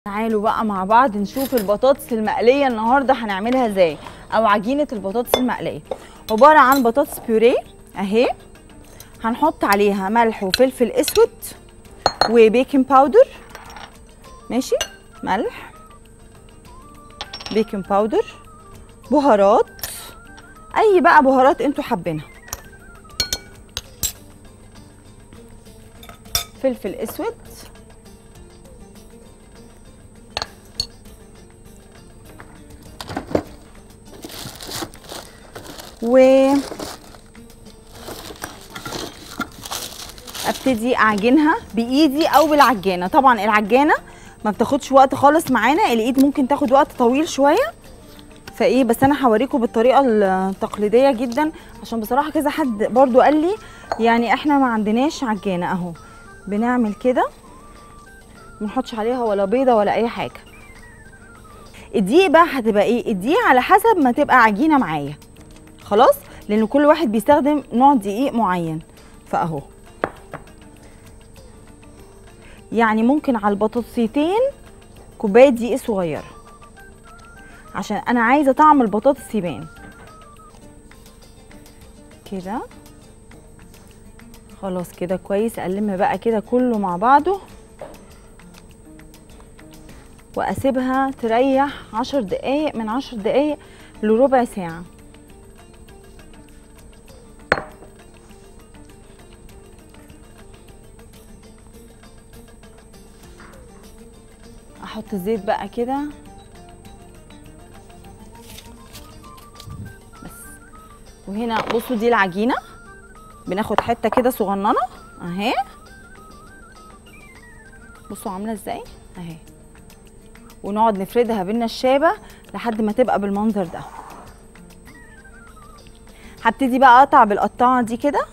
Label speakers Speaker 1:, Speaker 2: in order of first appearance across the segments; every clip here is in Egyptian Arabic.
Speaker 1: تعالوا بقى مع بعض نشوف البطاطس المقليه النهارده هنعملها ازاي او عجينه البطاطس المقليه عباره عن بطاطس بيوريه اهي هنحط عليها ملح وفلفل اسود وبيكنج باودر ماشي ملح بيكنج باودر بهارات اي بقى بهارات انتوا حابينها فلفل اسود و ابتدي اعجنها بايدي او بالعجانه طبعا العجانه ما بتاخدش وقت خالص معانا الايد ممكن تاخد وقت طويل شويه فايه بس انا هوريكم بالطريقه التقليديه جدا عشان بصراحه كذا حد برضو قال لي يعني احنا ما عندناش عجانه اهو بنعمل كده ما نحطش عليها ولا بيضه ولا اي حاجه الدقيق بقى هتبقى ايه الدقيق على حسب ما تبقى عجينه معايا خلاص لان كل واحد بيستخدم نوع دقيق معين فاهو يعني ممكن على البطاطسيتين كوبايه دقيق صغيره عشان انا عايزه طعم البطاطس يبان كده خلاص كده كويس الم بقى كده كله مع بعضه واسيبها تريح عشر دقايق من عشر دقايق لربع ساعه احط الزيت بقى كده بس وهنا بصوا دي العجينه بناخد حته كده صغننه اهي بصوا عامله ازاي اهي ونقعد نفردها بالنشابه لحد ما تبقى بالمنظر ده هبتدي بقى اقطع بالقطاعه دي كده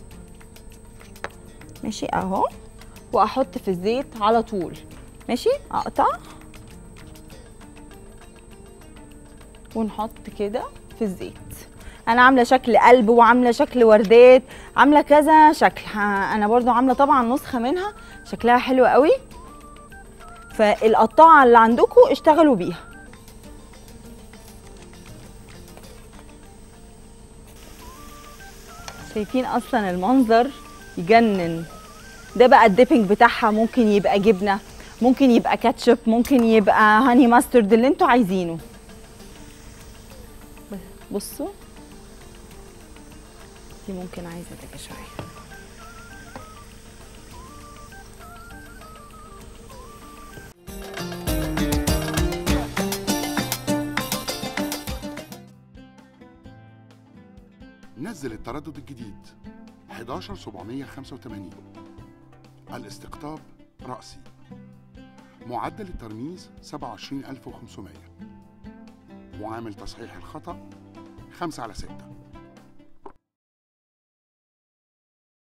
Speaker 1: ماشي اهو واحط في الزيت على طول ماشي اقطع ونحط كده في الزيت انا عامله شكل قلب وعامله شكل وردات عامله كذا شكل انا برضو عامله طبعا نسخه منها شكلها حلو قوي فالقطاعه اللي عندكم اشتغلوا بيها شايفين اصلا المنظر يجنن ده بقى الديبنج بتاعها ممكن يبقى جبنه ممكن يبقى كاتشب ممكن يبقى هاني ماسترد اللي انتوا عايزينه بصوا دي ممكن عايزه تبقى شويه
Speaker 2: نزل التردد الجديد 11785 الاستقطاب رأسي معدل الترميز 27500 معامل تصحيح الخطأ 5 على 6